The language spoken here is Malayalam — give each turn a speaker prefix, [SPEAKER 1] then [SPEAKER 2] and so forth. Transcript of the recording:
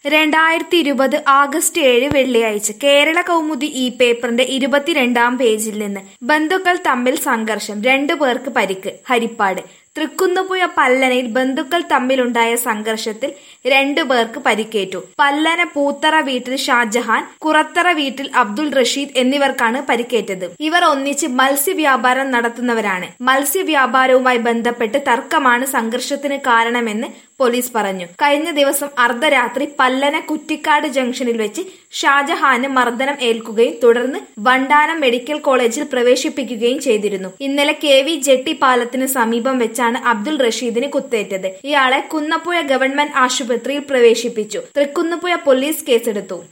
[SPEAKER 1] രണ്ടായിരത്തി ഇരുപത് ആഗസ്റ്റ് ഏഴ് വെള്ളിയാഴ്ച കേരള കൗമുദി ഈ പേപ്പറിന്റെ ഇരുപത്തിരണ്ടാം പേജിൽ നിന്ന് ബന്ധുക്കൾ തമ്മിൽ സംഘർഷം രണ്ടു പേർക്ക് പരിക്ക് ഹരിപ്പാട് തൃക്കുന്നപ്പുഴ പല്ലനയിൽ ബന്ധുക്കൾ തമ്മിലുണ്ടായ സംഘർഷത്തിൽ രണ്ടു പേർക്ക് പരിക്കേറ്റു പല്ലന പൂത്തറ വീട്ടിൽ ഷാജഹാൻ കുറത്തറ വീട്ടിൽ അബ്ദുൾ റഷീദ് എന്നിവർക്കാണ് പരിക്കേറ്റത് ഇവർ ഒന്നിച്ച് മത്സ്യവ്യാപാരം നടത്തുന്നവരാണ് മത്സ്യവ്യാപാരവുമായി ബന്ധപ്പെട്ട് തർക്കമാണ് സംഘർഷത്തിന് കാരണമെന്ന് പോലീസ് പറഞ്ഞു കഴിഞ്ഞ ദിവസം അർദ്ധരാത്രി പല്ലന കുറ്റിക്കാട് ജംഗ്ഷനിൽ വെച്ച് ഷാജഹാന് മർദ്ദനം ഏൽക്കുകയും തുടർന്ന് വണ്ടാനം മെഡിക്കൽ കോളേജിൽ പ്രവേശിപ്പിക്കുകയും ചെയ്തിരുന്നു ഇന്നലെ കെ വി ജെട്ടി പാലത്തിന് സമീപം വെച്ചാണ് അബ്ദുൾ റഷീദിന് കുത്തേറ്റത് ഇയാളെ കുന്നപ്പുഴ ഗവൺമെന്റ് ആശുപത്രിയിൽ പ്രവേശിപ്പിച്ചു തൃക്കുന്നപ്പുഴ പോലീസ് കേസെടുത്തു